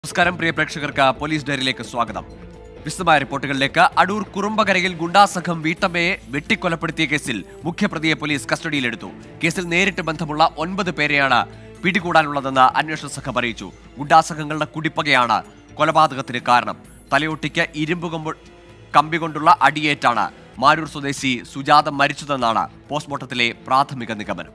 നമസ്കാരം പ്രിയ പ്രേക്ഷകർക്ക് പോലീസ് ഡയറിയിലേക്ക് സ്വാഗതം വിശദമായ റിപ്പോർട്ടുകളിലേക്ക് അടൂർ കുറുമ്പകരയിൽ ഗുണ്ടാസംഘം വീട്ടമ്മയെ വെട്ടിക്കൊലപ്പെടുത്തിയ കേസിൽ മുഖ്യപ്രതിയെ പോലീസ് കസ്റ്റഡിയിലെടുത്തു കേസിൽ നേരിട്ട് ബന്ധമുള്ള ഒൻപത് പേരെയാണ് പിടികൂടാനുള്ളതെന്ന് അന്വേഷണ സംഘം അറിയിച്ചു ഗുണ്ടാസംഘങ്ങളുടെ കുടിപ്പകയാണ് കൊലപാതകത്തിന് കാരണം തലയൊട്ടിക്ക് ഇരുമ്പ് കൊമ്പ് കമ്പി കൊണ്ടുള്ള അടിയേറ്റാണ് മാരൂർ സ്വദേശി സുജാത മരിച്ചതെന്നാണ് പോസ്റ്റ്മോർട്ടത്തിലെ പ്രാഥമിക നിഗമനം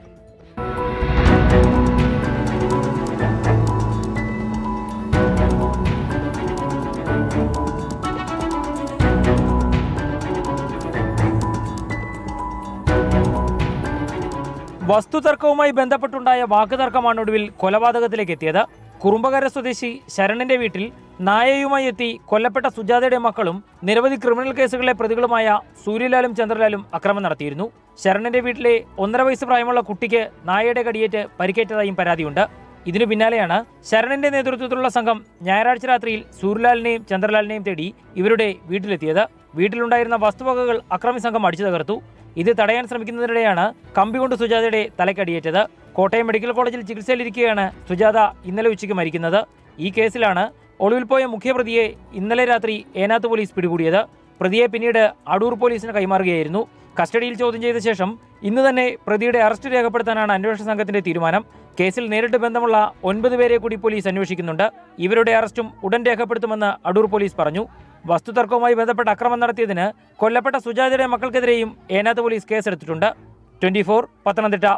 വസ്തുതർക്കവുമായി ബന്ധപ്പെട്ടുണ്ടായ വാക്കുതർക്കമാണ് ഒടുവിൽ കൊലപാതകത്തിലേക്ക് എത്തിയത് കുറുമ്പകര സ്വദേശി ശരണന്റെ വീട്ടിൽ നായയുമായി എത്തി കൊല്ലപ്പെട്ട സുജാതയുടെ മക്കളും നിരവധി ക്രിമിനൽ കേസുകളിലെ പ്രതികളുമായ സൂര്യലാലും ചന്ദ്രലാലും അക്രമം നടത്തിയിരുന്നു ശരണന്റെ വീട്ടിലെ ഒന്നര വയസ്സ് പ്രായമുള്ള കുട്ടിക്ക് നായയുടെ കടിയേറ്റ് പരിക്കേറ്റതായും പരാതിയുണ്ട് ഇതിനു പിന്നാലെയാണ് ശരണന്റെ നേതൃത്വത്തിലുള്ള സംഘം ഞായറാഴ്ച രാത്രിയിൽ സൂര്യലാലിനെയും ചന്ദ്രലാലിനെയും തേടി ഇവരുടെ വീട്ടിലെത്തിയത് വീട്ടിലുണ്ടായിരുന്ന വസ്തുവകകൾ അക്രമി സംഘം അടിച്ചു തകർത്തു ഇത് തടയാൻ ശ്രമിക്കുന്നതിനിടെയാണ് കമ്പി കൊണ്ട് സുജാതയുടെ തലക്കടിയേറ്റത് കോട്ടയം മെഡിക്കൽ കോളേജിൽ ചികിത്സയിലിരിക്കെയാണ് സുജാത ഇന്നലെ ഉച്ചയ്ക്ക് മരിക്കുന്നത് ഈ കേസിലാണ് ഒളിവിൽ പോയ മുഖ്യപ്രതിയെ ഇന്നലെ രാത്രി ഏനാത്ത് പോലീസ് പിടികൂടിയത് പ്രതിയെ പിന്നീട് അടൂർ പോലീസിന് കൈമാറുകയായിരുന്നു കസ്റ്റഡിയിൽ ചോദ്യം ചെയ്ത ശേഷം ഇന്ന് തന്നെ പ്രതിയുടെ അറസ്റ്റ് രേഖപ്പെടുത്താനാണ് അന്വേഷണ സംഘത്തിന്റെ തീരുമാനം കേസിൽ നേരിട്ട് ബന്ധമുള്ള ഒൻപത് പേരെ കൂടി പോലീസ് അന്വേഷിക്കുന്നുണ്ട് ഇവരുടെ അറസ്റ്റും ഉടൻ രേഖപ്പെടുത്തുമെന്ന് അടൂർ പോലീസ് പറഞ്ഞു വസ്തുതർക്കവുമായി ബന്ധപ്പെട്ട അക്രമം നടത്തിയതിന് കൊല്ലപ്പെട്ട സുജാതയുടെ മക്കൾക്കെതിരെയും ഏനാത്ത് പോലീസ് കേസെടുത്തിട്ടുണ്ട് twenty four Pathanamthitta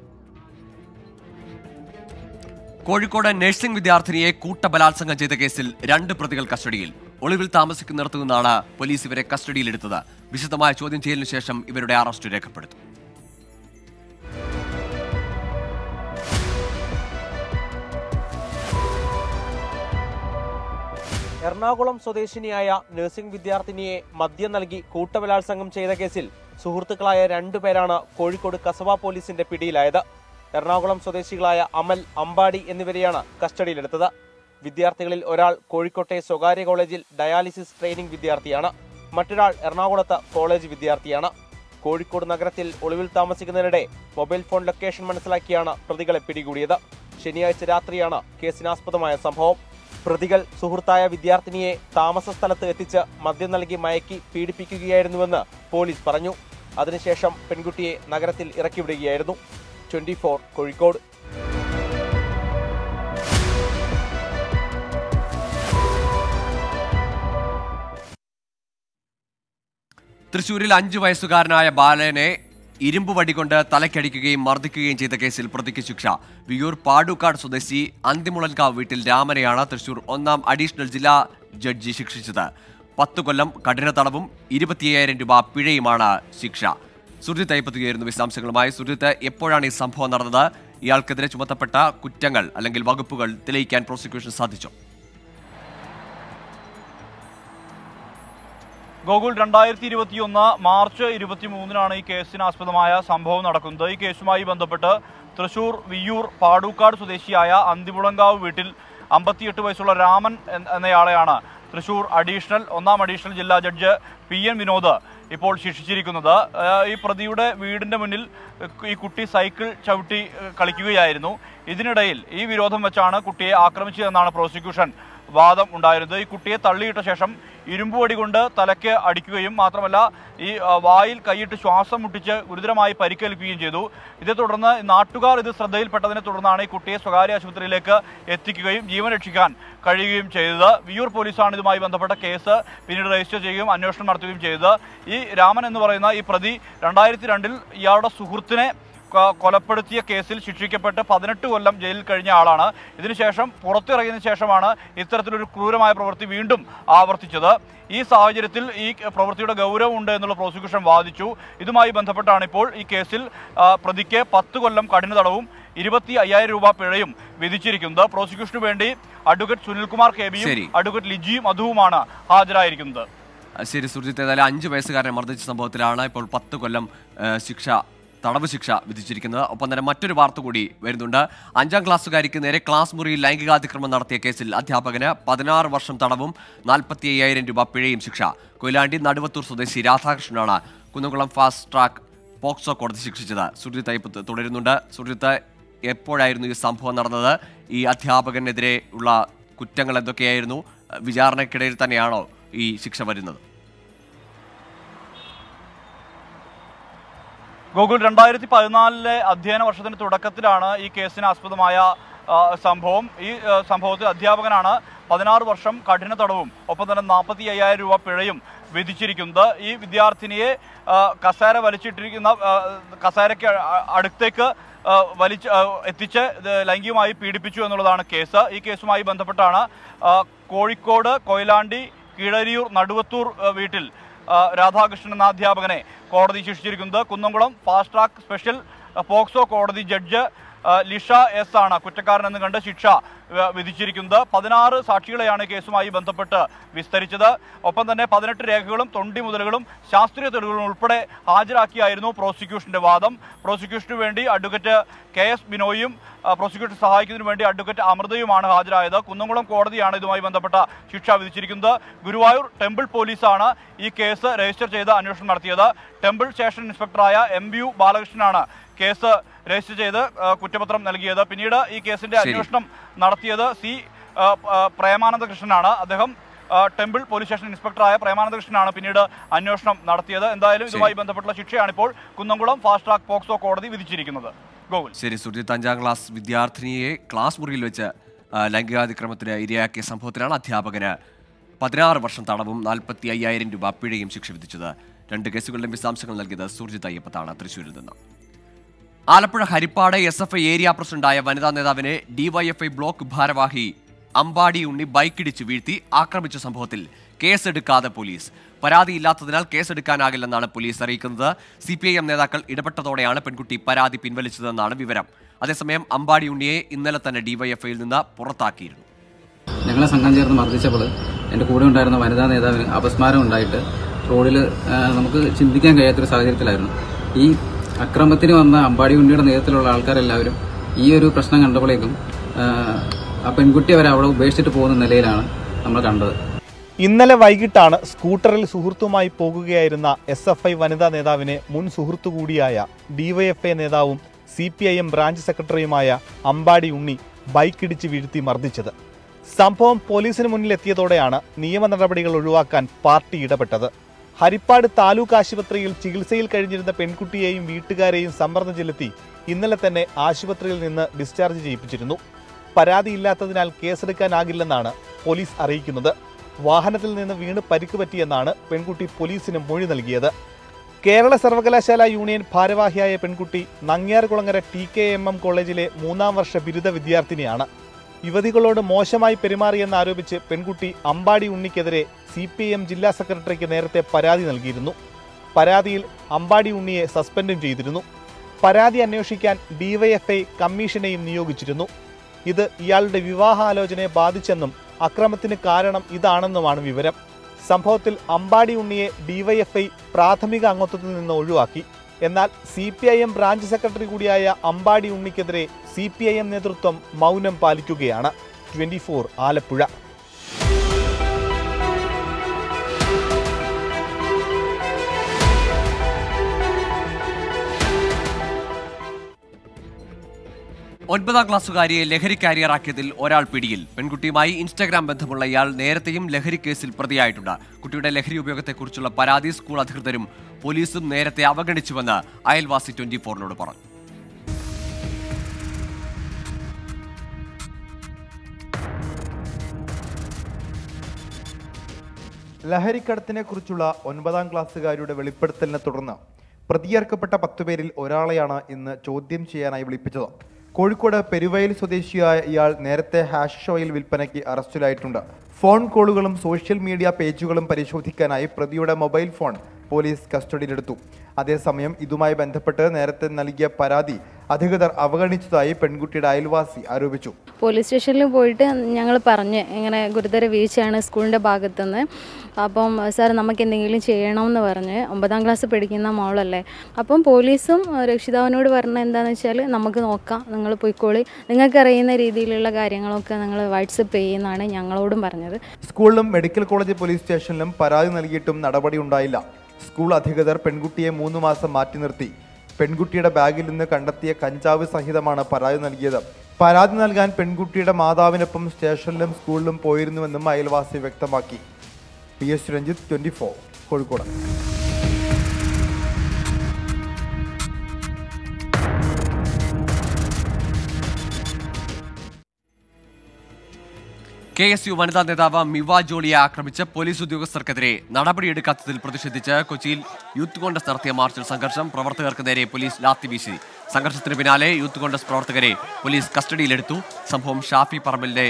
Kozhikode nursing വിദ്യാർത്ഥിനിയെ കൂട്ടബലാത്സംഗം ചെയ്ത കേസിൽ രണ്ട് പ്രതികൾ കസ്റ്റഡിയിൽ ഒളിവിൽ താമസിക്കുന്നിടത്തു നിന്നാണ് പോലീസ് ഇവരെ കസ്റ്റഡിയിലെടുത്തത് വിശദമായ ചോദ്യം ചെയ്യലിനു ശേഷം ഇവരുടെ അറസ്റ്റ് രേഖപ്പെടുത്തും എറണാകുളം സ്വദേശിനിയായ നഴ്സിംഗ് വിദ്യാർത്ഥിനിയെ മദ്യം നൽകി കൂട്ടബലാത്സംഗം ചെയ്ത കേസിൽ സുഹൃത്തുക്കളായ രണ്ടുപേരാണ് കോഴിക്കോട് കസബ പോലീസിന്റെ പിടിയിലായത് എറണാകുളം സ്വദേശികളായ അമൽ അമ്പാടി എന്നിവരെയാണ് കസ്റ്റഡിയിലെടുത്തത് വിദ്യാർത്ഥികളിൽ ഒരാൾ കോഴിക്കോട്ടെ സ്വകാര്യ കോളേജിൽ ഡയാലിസിസ് ട്രെയിനിംഗ് വിദ്യാർത്ഥിയാണ് മറ്റൊരാൾ എറണാകുളത്ത് കോളേജ് വിദ്യാർത്ഥിയാണ് കോഴിക്കോട് നഗരത്തിൽ ഒളിവിൽ താമസിക്കുന്നതിനിടെ മൊബൈൽ ഫോൺ ലൊക്കേഷൻ മനസ്സിലാക്കിയാണ് പ്രതികളെ പിടികൂടിയത് ശനിയാഴ്ച രാത്രിയാണ് കേസിനാസ്പദമായ സംഭവം പ്രതികൾ സുഹൃത്തായ വിദ്യാർത്ഥിനിയെ താമസ സ്ഥലത്ത് എത്തിച്ച് മദ്യം നൽകി മയക്കി പീഡിപ്പിക്കുകയായിരുന്നുവെന്ന് പോലീസ് പറഞ്ഞു അതിനുശേഷം പെൺകുട്ടിയെ നഗരത്തിൽ ഇറക്കിവിടുകയായിരുന്നു ട്വന്റി കോഴിക്കോട് തൃശൂരിൽ അഞ്ചു വയസ്സുകാരനായ ബാലനെ ഇരുമ്പ് വടികൊണ്ട് തലക്കടിക്കുകയും മർദ്ദിക്കുകയും ചെയ്ത കേസിൽ പ്രതിക്ക് ശിക്ഷ വിയൂർ പാടൂക്കാട് സ്വദേശി അന്തിമുളൻകാവ് വീട്ടിൽ രാമനെയാണ് തൃശൂർ ഒന്നാം അഡീഷണൽ ജില്ലാ ജഡ്ജി ശിക്ഷിച്ചത് പത്ത് കൊല്ലം കഠിന തടവും ഇരുപത്തിയ്യായിരം രൂപ പിഴയുമാണ് ശിക്ഷ സുർജിത്ത് അയ്യപ്പത്തുകയായിരുന്നു വിശദാംശങ്ങളുമായി സുർജിത്ത് എപ്പോഴാണ് ഈ സംഭവം നടന്നത് ഇയാൾക്കെതിരെ ചുമത്തപ്പെട്ട കുറ്റങ്ങൾ അല്ലെങ്കിൽ വകുപ്പുകൾ തെളിയിക്കാൻ പ്രോസിക്യൂഷൻ സാധിച്ചോ ഗോകുൽ രണ്ടായിരത്തി ഇരുപത്തിയൊന്ന് മാർച്ച് ഇരുപത്തിമൂന്നിനാണ് ഈ കേസിനാസ്പദമായ സംഭവം നടക്കുന്നത് ഈ കേസുമായി ബന്ധപ്പെട്ട് തൃശൂർ വിയ്യൂർ പാടൂക്കാട് സ്വദേശിയായ അന്തിമുളങ്കാവ് വീട്ടിൽ അമ്പത്തിയെട്ട് വയസ്സുള്ള രാമൻ എന്ന- എന്നയാളെയാണ് തൃശൂർ അഡീഷണൽ ഒന്നാം അഡീഷണൽ ജില്ലാ ജഡ്ജ് പി എൻ വിനോദ് ഇപ്പോൾ ശിക്ഷിച്ചിരിക്കുന്നത് ഏഹ് ഈ പ്രതിയുടെ വീടിന്റെ മുന്നിൽ ഈ കുട്ടി സൈക്കിൾ ചവിട്ടി ഏഹ് കളിക്കുകയായിരുന്നു ഇതിനിടയിൽ ഈ വിരോധം വെച്ചാണ് കുട്ടിയെ ആക്രമിച്ചതെന്നാണ് പ്രോസിക്യൂഷൻ വാദം ഉണ്ടായിരുന്നത് ഈ കുട്ടിയെ തള്ളിയിട്ട ശേഷം ഇരുമ്പുവടി കൊണ്ട് തലയ്ക്ക് അടിക്കുകയും മാത്രമല്ല ഈ ആ, വായിൽ കൈയിട്ട് ശ്വാസം മുട്ടിച്ച് ഗുരുതരമായി പരിക്കേൽക്കുകയും ചെയ്തു ഇതേ തുടർന്ന് നാട്ടുകാർ ഇത് ശ്രദ്ധയിൽപ്പെട്ടതിനെ തുടർന്നാണ് ഈ കുട്ടിയെ സ്വകാര്യ ആശുപത്രിയിലേക്ക് എത്തിക്കുകയും ജീവൻ രക്ഷിക്കാൻ കഴിയുകയും ചെയ്തത് വിയൂർ പോലീസാണ് ഇതുമായി ബന്ധപ്പെട്ട കേസ് പിന്നീട് രജിസ്റ്റർ ചെയ്യുകയും അന്വേഷണം നടത്തുകയും ചെയ്തത് ഈ രാമൻ എന്ന് പറയുന്ന ഈ പ്രതി രണ്ടായിരത്തി രണ്ടിൽ ഇയാളുടെ സുഹൃത്തിനെ കൊ- കൊലപ്പെടുത്തിയ കേസിൽ ശിക്ഷിക്കപ്പെട്ട് പതിനെട്ട് കൊല്ലം ജയിലിൽ കഴിഞ്ഞ ആളാണ് ഇതിനുശേഷം പുറത്തിറങ്ങിയതിനു ശേഷമാണ് ഇത്തരത്തിലൊരു ക്രൂരമായ പ്രവൃത്തി വീണ്ടും ആവർത്തിച്ചത് ഈ സാഹചര്യത്തിൽ ഈ പ്രവൃത്തിയുടെ ഗൗരവമുണ്ട് എന്നുള്ള പ്രോസിക്യൂഷൻ വാദിച്ചു ഇതുമായി ബന്ധപ്പെട്ടാണ് ഇപ്പോൾ ഈ കേസിൽ ആ, പ്രതിക്ക് പത്ത് കൊല്ലം കഠിന തടവും ഇരുപത്തി അയ്യായിരം രൂപ പിഴയും വിധിച്ചിരിക്കുന്നത് പ്രോസിക്യൂഷനു വേണ്ടി അഡ്വക്കേറ്റ് സുനിൽകുമാർ കെ ബിയും ശരി. അഡ്വക്കേറ്റ് ലിജിയും മധുവുമാണ് ഹാജരായിരിക്കുന്നത് ശരി സുർജിത്ത് ഏതായാലും അഞ്ച് വയസ്സുകാരനെ മർദ്ദിച്ച സംഭവത്തിലാണ് ഇപ്പോൾ പത്ത് കൊല്ലം ഏ, ശിക്ഷ തടവ് ശിക്ഷ വിധിച്ചിരിക്കുന്നത് ഒപ്പം തന്നെ മറ്റൊരു വാർത്ത കൂടി വരുന്നുണ്ട് അഞ്ചാം ക്ലാസ്സുകാരിക്ക് നേരെ ക്ലാസ് മുറിയിൽ ലൈംഗികാതിക്രമം നടത്തിയ കേസിൽ അധ്യാപകന് പതിനാറ് വർഷം തടവും നാൽപ്പത്തി അയ്യായിരം രൂപ പിഴയും ശിക്ഷ കൊയിലാണ്ടി നടുവത്തൂർ സ്വദേശി രാധാകൃഷ്ണനാണ് കുന്നംകുളം ഫാസ്റ്റ് ട്രാക്ക് പോക്സോ കോടതി ശിക്ഷിച്ചത് സുർജിത്ത് അയ്യപ്പത്ത് തുടരുന്നുണ്ട് സുർജിത്ത് എപ്പോഴായിരുന്നു ഈ സംഭവം നടന്നത് ഈ അധ്യാപകനെതിരെ ഉള്ള കുറ്റങ്ങൾ എന്തൊക്കെയായിരുന്നു വിചാരണയ്ക്കിടയിൽ തന്നെയാണോ ഈ ശിക്ഷ വരുന്നത് ഗോകുൽ രണ്ടായിരത്തി പതിനാലിലെ അധ്യയന വർഷത്തിന്റെ തുടക്കത്തിലാണ് ഈ കേസിന് ആസ്പദമായ ആ, സംഭവം ഈ ആ, സംഭവത്തിൽ അധ്യാപകനാണ് പതിനാറ് വർഷം കഠിന തടവും ഒപ്പം തന്നെ നാൽപ്പത്തി അയ്യായിരം രൂപ പിഴയും വിധിച്ചിരിക്കുന്നത് ഈ വിദ്യാർത്ഥിനിയെ ആ, കസേര വലിച്ചിട്ടിരിക്കുന്ന ആ, കസേരയ്ക്ക് അ- അടുത്തേക്ക് ആ, വലിച്ച് ആ, എത്തിച്ച് ഇത് ലൈംഗികമായി പീഡിപ്പിച്ചു എന്നുള്ളതാണ് കേസ് ഈ കേസുമായി ബന്ധപ്പെട്ടാണ് ആ, കോഴിക്കോട് കൊയിലാണ്ടി കീഴരിയൂർ നടുവത്തൂർ ആ, വീട്ടിൽ ആ, രാധാകൃഷ്ണൻ എന്ന അധ്യാപകനെ കോടതി ശിക്ഷിച്ചിരിക്കുന്നത് കുന്നംകുളം ഫാസ്റ്റ് ട്രാക്ക് സ്പെഷ്യൽ ആ, പോക്സോ കോടതി ജഡ്ജ് ആ, ലിഷ എസ് ആണ് കുറ്റക്കാരനെന്ന് കണ്ട് ശിക്ഷ ആ, വിധിച്ചിരിക്കുന്നത് പതിനാറ് സാക്ഷികളെയാണ് ഈ കേസുമായി ബന്ധപ്പെട്ട് വിസ്തരിച്ചത് ഒപ്പം തന്നെ പതിനെട്ട് രേഖകളും തൊണ്ടി മുതലുകളും ശാസ്ത്രീയ തെളിവുകളും ഉൾപ്പെടെ ഹാജരാക്കിയായിരുന്നു പ്രോസിക്യൂഷന്റെ വാദം പ്രോസിക്യൂഷന് വേണ്ടി അഡ്വക്കേറ്റ് കെ എസ് ബിനോയും ആ, പ്രോസിക്യൂഷൻ സഹായിക്കുന്നതിന് വേണ്ടി അഡ്വക്കേറ്റ് അമൃതയുമാണ് ഹാജരായത് കുന്നംകുളം കോടതിയാണ് ഇതുമായി ബന്ധപ്പെട്ട ശിക്ഷ വിധിച്ചിരിക്കുന്നത് ഗുരുവായൂർ ടെമ്പിൾ പോലീസാണ് ഈ കേസ് രജിസ്റ്റർ ചെയ്ത് അന്വേഷണം നടത്തിയത് ടെമ്പിൾ സ്റ്റേഷൻ ഇൻസ്പെക്ടറായ എം യു ബാലകൃഷ്ണനാണ് കേസ് രജിസ്റ്റർ ചെയ്ത് ആ, കുറ്റപത്രം നൽകിയത് പിന്നീട് ഈ കേസിന്റെ ശരി. അന്വേഷണം നടത്തിയത് സി ആ, ആ, പ്രേമാനന്ദ കൃഷ്ണനാണ് അദ്ദേഹം ആ, ടെമ്പിൾ പോലീസ് സ്റ്റേഷൻ ഇൻസ്പെക്ടറായ പ്രേമാനന്ദ കൃഷ്ണനാണ് പിന്നീട് അന്വേഷണം നടത്തിയത് എന്തായാലും ഇതുമായി ബന്ധപ്പെട്ടുള്ള ശിക്ഷയാണ് ഇപ്പോൾ കുന്നംകുളം ഫാസ്റ്റ് ട്രാക്ക് പോക്സോ കോടതി വിധിച്ചിരിക്കുന്നത് ഗോകുൽ ശരി സുജിത്ത് അഞ്ചാം ക്ലാസ് വിദ്യാർത്ഥിനിയെ ക്ലാസ് മുറിയിൽ വെച്ച് ആ, ലൈംഗികാതിക്രമത്തിന് ഇരയാക്കിയ സംഭവത്തിലാണ് അധ്യാപകന് പതിനാറ് വർഷം തടവും നാൽപ്പത്തി അയ്യായിരം രൂപ പിഴയും ശിക്ഷ വിധിച്ചത് രണ്ട് കേസുകളിലും വിശദാംശങ്ങൾ നൽകിയത് സുർജിത് അയ്യപ്പത്താണ് തൃശ്ശൂരിൽ നിന്ന് Alappuzha Harippad S F I area പ്രസിഡന്റായ വനിതാ നേതാവിനെ ഡിവൈഎഫ്ഐ ബ്ലോക്ക് ഭാരവാഹി അമ്പാടി ഉണ്ണി ബൈക്കിടിച്ച് വീഴ്ത്തി ആക്രമിച്ച സംഭവത്തിൽ കേസെടുക്കാതെ പോലീസ് പരാതിയില്ലാത്തതിനാൽ കേസെടുക്കാനാകില്ലെന്നാണ് പോലീസ് അറിയിക്കുന്നത് സി പി ഐ എം നേതാക്കൾ ഇടപെട്ടതോടെയാണ് പെൺകുട്ടി പരാതി പിൻവലിച്ചതെന്നാണ് വിവരം അതേസമയം അമ്പാടി ഉണ്ണിയെ ഇന്നലെ തന്നെ ഡിവൈഎഫ്ഐയിൽ നിന്ന് പുറത്താക്കിയിരുന്നു ഞങ്ങളെ സംഘം ചേർന്ന് മർദ്ദിച്ചപ്പോൾ എൻ്റെ കൂടെ ഉണ്ടായിരുന്ന വനിതാ നേതാവിന് അപസ്മാരം ഉണ്ടായിട്ട് റോഡിൽ നമുക്ക് ചിന്തിക്കാൻ കഴിയാത്തൊരു സാഹചര്യത്തിലായിരുന്നു ഈ അക്രമത്തിന് വന്ന അമ്പാടി ഉണ്ണിയുടെ നേതൃത്വത്തിലുള്ള ആൾക്കാരെല്ലാവരും ഈ ഒരു പ്രശ്നം കണ്ടപ്പോഴേക്കും ആ, ആ പെൺകുട്ടി അവരെ അവിടെ ഉപേക്ഷിച്ചിട്ട് പോകുന്ന നിലയിലാണ് നമ്മൾ കണ്ടത് ഇന്നലെ വൈകിട്ടാണ് സ്കൂട്ടറിൽ സുഹൃത്തുമായി പോകുകയായിരുന്ന എസ് എഫ് ഐ വനിതാ നേതാവിനെ മുൻ സുഹൃത്തു കൂടിയായ ഡിവൈഎഫ്ഐ നേതാവും C P I M branch സെക്രട്ടറിയുമായ അമ്പാടി ഉണ്ണി ബൈക്കിടിച്ച് വീഴ്ത്തി മർദ്ദിച്ചത് സംഭവം പോലീസിന് മുന്നിലെത്തിയതോടെയാണ് നിയമ നടപടികൾ ഒഴിവാക്കാൻ പാർട്ടി ഇടപെട്ടത് ഹരിപ്പാട് താലൂക്ക് ആശുപത്രിയിൽ ചികിത്സയിൽ കഴിഞ്ഞിരുന്ന പെൺകുട്ടിയെയും വീട്ടുകാരെയും സമ്മർദ്ദം ചെലുത്തി ഇന്നലെ തന്നെ ആശുപത്രിയിൽ നിന്ന് ഡിസ്ചാർജ് ചെയ്യിപ്പിച്ചിരുന്നു പരാതിയില്ലാത്തതിനാൽ കേസെടുക്കാനാകില്ലെന്നാണ് പോലീസ് അറിയിക്കുന്നത് വാഹനത്തിൽ നിന്ന് വീണ് പരിക്ക് പറ്റിയെന്നാണ് പെൺകുട്ടി പോലീസിന് മൊഴി നൽകിയത് കേരള സർവകലാശാല യൂണിയൻ ഭാരവാഹിയായ പെൺകുട്ടി Nangiarkulangara T K M M കോളേജിലെ മൂന്നാം വർഷ ബിരുദ വിദ്യാർത്ഥിനിയാണ് യുവതികളോട് മോശമായി പെരുമാറിയെന്നാരോപിച്ച് പെൺകുട്ടി അമ്പാടി ഉണ്ണിക്കെതിരെ സി പി എം ജില്ലാ സെക്രട്ടറിക്ക് നേരത്തെ പരാതി നൽകിയിരുന്നു പരാതിയിൽ അമ്പാടി ഉണ്ണിയെ സസ്പെൻഡും ചെയ്തിരുന്നു പരാതി അന്വേഷിക്കാൻ ഡിവൈഎഫ്ഐ കമ്മീഷനെയും നിയോഗിച്ചിരുന്നു ഇത് ഇയാളുടെ വിവാഹാലോചനയെ ബാധിച്ചെന്നും അക്രമത്തിന് കാരണം ഇതാണെന്നുമാണ് വിവരം സംഭവത്തിൽ അമ്പാടി ഉണ്ണിയെ ഡിവൈഎഫ്ഐ പ്രാഥമിക അംഗത്വത്തിൽ നിന്ന് ഒഴിവാക്കി എന്നാൽ C P I M branch secretary കൂടിയായ അമ്പാടി ഉണ്ണിക്കെതിരെ സി പി ഐ എം നേതൃത്വം മൗനം പാലിക്കുകയാണ് ട്വന്റി ഫോർ ആലപ്പുഴ ഒൻപതാം ക്ലാസ്സുകാരിയെ ലഹരി കാരിയറാക്കിയതിൽ ഒരാൾ പിടിയിൽ പെൺകുട്ടിയുമായി ഇൻസ്റ്റാഗ്രാം ബന്ധമുള്ള ഇയാൾ നേരത്തെയും ലഹരി കേസിൽ പ്രതിയായിട്ടുണ്ട് കുട്ടിയുടെ ലഹരി ഉപയോഗത്തെക്കുറിച്ചുള്ള പരാതി സ്കൂൾ അധികൃതരും പോലീസും നേരത്തെ അവഗണിച്ചുവെന്ന് അയൽവാസി ട്വന്റി ഫോറിനോട് പറഞ്ഞു ലഹരിക്കടത്തിനെ കുറിച്ചുള്ള ഒൻപതാം ക്ലാസ്സുകാരുടെ വെളിപ്പെടുത്തലിനെ തുടർന്ന് പ്രതിയേർക്കപ്പെട്ട പത്തുപേരിൽ ഒരാളെയാണ് ഇന്ന് ചോദ്യം ചെയ്യാനായി വിളിപ്പിച്ചത് കോഴിക്കോട് പെരുവയൽ സ്വദേശിയായ ഇയാൾ നേരത്തെ ഹാഷ് ഓയിൽ വിൽപ്പനയ്ക്ക് അറസ്റ്റിലായിട്ടുണ്ട് ഫോൺ കോളുകളും സോഷ്യൽ മീഡിയ പേജുകളും പരിശോധിക്കാനായി പ്രതിയുടെ മൊബൈൽ ഫോൺ പോലീസ് കസ്റ്റഡിയിലെടുത്തു അതേസമയം ഇതുമായി ബന്ധപ്പെട്ട് നേരത്തെ നൽകിയ പരാതി അധികൃതർ അവഗണിച്ചതായി പെൺകുട്ടിയുടെ അയൽവാസി ആരോപിച്ചു പോലീസ് സ്റ്റേഷനിൽ പോയിട്ട് ഞങ്ങൾ പറഞ്ഞ് ഇങ്ങനെ ഗുരുതര വീഴ്ചയാണ് സ്കൂളിൻ്റെ ഭാഗത്തുനിന്ന് അപ്പം സാർ നമുക്ക് എന്തെങ്കിലും ചെയ്യണമെന്ന് പറഞ്ഞ് ഒമ്പതാം ക്ലാസ് പഠിക്കുന്ന മോളല്ലേ അപ്പം പോലീസും ഏഹ്, രക്ഷിതാവിനോട് പറഞ്ഞ എന്താണെന്ന് വെച്ചാൽ നമുക്ക് നോക്കാം നിങ്ങൾ പോയിക്കോളി നിങ്ങൾക്കറിയുന്ന രീതിയിലുള്ള കാര്യങ്ങളൊക്കെ നിങ്ങൾ വാട്സപ്പ് ചെയ്യുന്നതാണ് ഞങ്ങളോടും പറഞ്ഞത് സ്കൂളിലും മെഡിക്കൽ കോളേജ് പോലീസ് സ്റ്റേഷനിലും പരാതി നൽകിയിട്ടും നടപടി ഉണ്ടായില്ല സ്കൂൾ അധികൃതർ പെൺകുട്ടിയെ മൂന്ന് മാസം മാറ്റി നിർത്തി പെൺകുട്ടിയുടെ ബാഗിൽ നിന്ന് കണ്ടെത്തിയ കഞ്ചാവ് സഹിതമാണ് പരാതി നൽകിയത് പരാതി നൽകാൻ പെൺകുട്ടിയുടെ മാതാവിനൊപ്പം സ്റ്റേഷനിലും സ്കൂളിലും പോയിരുന്നുവെന്നും അയൽവാസി വ്യക്തമാക്കി P S Ranjith twenty four Kozhikode K S U വനിതാ നേതാവ് മിവ ജോളിയെ ആക്രമിച്ച് പോലീസ് ഉദ്യോഗസ്ഥർക്കെതിരെ നടപടിയെടുക്കാത്തതിൽ പ്രതിഷേധിച്ച് കൊച്ചിയിൽ യൂത്ത് കോൺഗ്രസ് നടത്തിയ മാർച്ചിൽ സംഘർഷം പ്രവർത്തകർക്ക് നേരെ പോലീസ് ലാത്തി വീശി സംഘർഷത്തിന് പിന്നാലെ യൂത്ത് കോൺഗ്രസ് പ്രവർത്തകരെ പോലീസ് കസ്റ്റഡിയിലെടുത്തു സംഭവം ഷാഫി പറമ്പലിന്റെ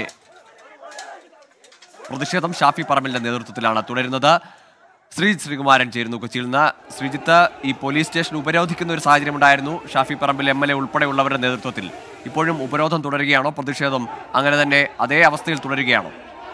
പ്രതിഷേധം ഷാഫി പറമ്പലിന്റെ നേതൃത്വത്തിലാണ് തുടരുന്നത് ശ്രീജിത്ത് ശ്രീകുമാരൻ ചേരുന്നു കൊച്ചിയിൽ നിന്ന് ശ്രീജിത്ത് ഈ പോലീസ് സ്റ്റേഷൻ ഉപരോധിക്കുന്ന ഒരു സാഹചര്യം ഉണ്ടായിരുന്നു Shafi Parambil M L A ഉൾപ്പെടെയുള്ളവരുടെ നേതൃത്വത്തിൽ ഇപ്പോഴും ഉപരോധം തുടരുകയാണോ പ്രതിഷേധം അങ്ങനെ തന്നെ അതേ അവസ്ഥയിൽ തുടരുകയാണോ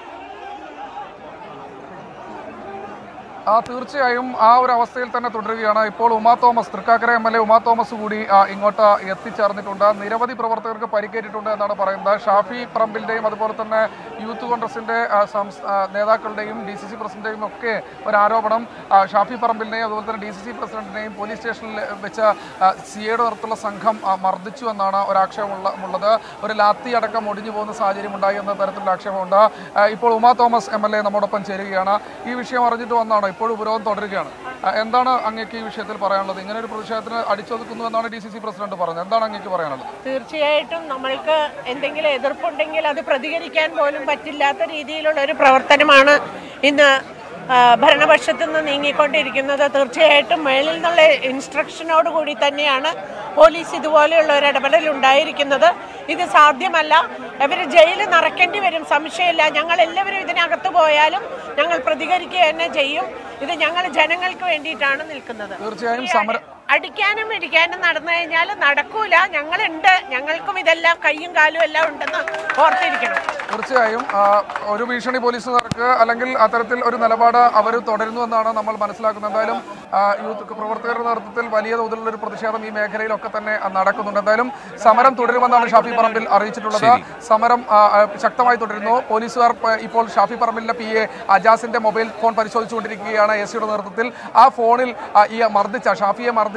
ആ തീർച്ചയായും ആ ഒരു അവസ്ഥയിൽ തന്നെ തുടരുകയാണ് ഇപ്പോൾ Uma Thomas Thrikkakara M L A Uma Thomas കൂടി ആ, ഇങ്ങോട്ട് എത്തിച്ചേർന്നിട്ടുണ്ട് നിരവധി പ്രവർത്തകർക്ക് പരിക്കേറ്റിട്ടുണ്ട് എന്നാണ് പറയുന്നത് ഷാഫി പറമ്പിലിന്റെയും അതുപോലെ തന്നെ യൂത്ത് കോൺഗ്രസിന്റെ ആ, സംസ്- ആ, നേതാക്കളുടെയും ഡി സി സി പ്രസിഡന്റിന്റെയും ഒക്കെ ഒരു ആരോപണം ആ, ഷാഫി പറമ്പിലിനെയും അതുപോലെ തന്നെ ഡി സി സി പ്രസിഡന്റിനെയും പോലീസ് സ്റ്റേഷനിൽ വെച്ച് സി എയുടെ നേതൃത്വത്തിലുള്ള സംഘം ആ, മർദ്ദിച്ചു എന്നാണ് ഒരു ആക്ഷേപമുള്ള ഉള്ളത് ഒരു ലാത്തി അടക്കം ഒടിഞ്ഞു പോകുന്ന സാഹചര്യം ഉണ്ടായി എന്ന തരത്തിലുള്ള ആക്ഷേപമുണ്ട് ആ, ഇപ്പോൾ Uma Thomas M L A നമ്മോടൊപ്പം ചേരുകയാണ് ഈ വിഷയം അറിഞ്ഞിട്ട് വന്നാണോ ഇപ്പോഴും ഉപരോധം തുടരുകയാണ് ആ, എന്താണ് അങ്ങേക്ക് ഈ വിഷയത്തിൽ പറയാനുള്ളത് ഇങ്ങനെ ഒരു പ്രതിഷേധത്തിന് അടിച്ചൊതുക്കുന്നു എന്നാണ് ഡി സി സി പ്രസിഡന്റ് പറഞ്ഞത് എന്താണ് അങ്ങേക്ക് പറയാനുള്ളത് തീർച്ചയായിട്ടും നമ്മൾക്ക് എന്തെങ്കിലും എതിർപ്പുണ്ടെങ്കിൽ അത് പ്രതികരിക്കാൻ പോലും പറ്റില്ലാത്ത രീതിയിലുള്ള ഒരു പ്രവർത്തനമാണ് ഇന്ന് ആ, ഭരണപക്ഷത്തു നിന്ന് നീങ്ങിക്കൊണ്ടിരിക്കുന്നത് തീർച്ചയായിട്ടും മേളിൽ നിന്നുള്ള ഇൻസ്ട്രക്ഷനോട് കൂടി തന്നെയാണ് പോലീസ് ഇതുപോലെയുള്ള ഒരു ഇടപെടൽ ഉണ്ടായിരിക്കുന്നത് ഇത് സാധ്യമല്ല ഇവർ ജയിലിൽ നിറയ്ക്കേണ്ടി വരും സംശയമില്ല ഞങ്ങൾ എല്ലാവരും ഇതിനകത്ത് പോയാലും ഞങ്ങൾ പ്രതികരിക്കുക തന്നെ ചെയ്യും ഇത് ഞങ്ങൾ ജനങ്ങൾക്ക് വേണ്ടിയിട്ടാണ് നിൽക്കുന്നത് തീർച്ചയായും ഈ സമര- അടി- അടിക്കാനും ഇടിക്കാനും നടന്നു കഴിഞ്ഞാൽ നടക്കൂല ഞങ്ങളുണ്ട് ഞങ്ങൾക്കും ഇതെല്ലാം കയ്യും കാലും എല്ലാം ഉണ്ടെന്ന് ഓർത്തിരിക്കണം തീർച്ചയായും ആ, ഒരു ഭീഷണി പോലീസുകാർക്ക് അല്ലെങ്കിൽ അത്തരത്തിൽ ഒരു നിലപാട് അവർ തുടരുന്നു എന്നാണ് നമ്മൾ മനസ്സിലാക്കുന്നത് എന്തായാലും ആ, യൂത്ത് പ്രവർത്തകരുടെ നേതൃത്വത്തിൽ വലിയ തോതിലുള്ള ഒരു പ്രതിഷേധം ഈ മേഖലയിലൊക്കെ തന്നെ ആ, നടക്കുന്നുണ്ട് എന്തായാലും സമരം തുടരുമെന്നാണ് ഷാഫി പറമ്പിൽ അറിയിച്ചിട്ടുള്ളത് സമരം ആ, ആ, ശക്തമായി തുടരുന്നു പോലീസുകാർ പ- ഇപ്പോൾ ഷാഫി പറമ്പിലിന്റെ പി എ അജാസിന്റെ മൊബൈൽ ഫോൺ പരിശോധിച്ചുകൊണ്ടിരിക്കുകയാണ് എ സിയുടെ നേതൃത്വത്തിൽ ആ ഫോണിൽ ആ, ഈ മർദ്ദിച്ച ഷാഫിയെ മർദ്ദിച്ച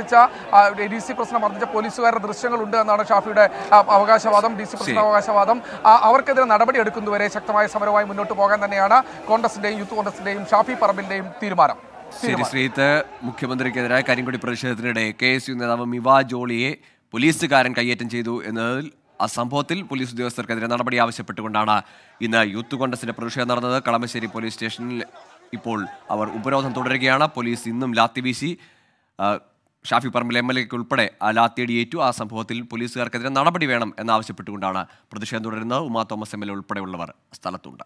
ഡി സി പ്രസിഡന്റ് മർദ്ദിച്ച പോലീസുകാരുടെ ദൃശ്യങ്ങളുണ്ട് എന്നാണ് ഷാഫിയുടെ ആ, അവകാശവാദം ഡി സി പ്രസിഡന്റ് അവകാശവാദം ആ, അവർക്കെതിരെ നടപടി എടുക്കുന്നതുവരെ ശക്തമായ സമരവുമായി മുന്നോട്ട് പോകാൻ തന്നെയാണ് കോൺഗ്രസിന്റെയും യൂത്ത് കോൺഗ്രസിന്റെയും ഷാഫി പറമ്പിന്റെയും തീരുമാനം ശരി ശ്രീത്ത് മുഖ്യമന്ത്രിക്കെതിരായ കരിങ്കൊടി പ്രതിഷേധത്തിനിടെ കെ എസ് യു നേതാവ് മിവ ജോളിയെ പോലീസുകാരൻ കയ്യേറ്റം ചെയ്തു എന്നതിൽ ആ സംഭവത്തിൽ പോലീസ് ഉദ്യോഗസ്ഥർക്കെതിരെ നടപടി ആവശ്യപ്പെട്ടുകൊണ്ടാണ് ഇന്ന് യൂത്ത് കോൺഗ്രസിന്റെ പ്രതിഷേധം നടന്നത് കളമശ്ശേരി പോലീസ് സ്റ്റേഷനിൽ ഇപ്പോൾ അവർ ഉപരോധം തുടരുകയാണ് പോലീസ് ഇന്നും ലാത്തി വീശി ആ, ഷാഫി പറമ്പിൽ എം എൽ എക്ക് ഉൾപ്പെടെ ആ ലാത്തിയടിയേറ്റു ആ സംഭവത്തിൽ പോലീസുകാർക്കെതിരെ നടപടി വേണം എന്നാവശ്യപ്പെട്ടുകൊണ്ടാണ് പ്രതിഷേധം തുടരുന്നത് Uma Thomas M L A ഉൾപ്പെടെയുള്ളവർ സ്ഥലത്തുണ്ട്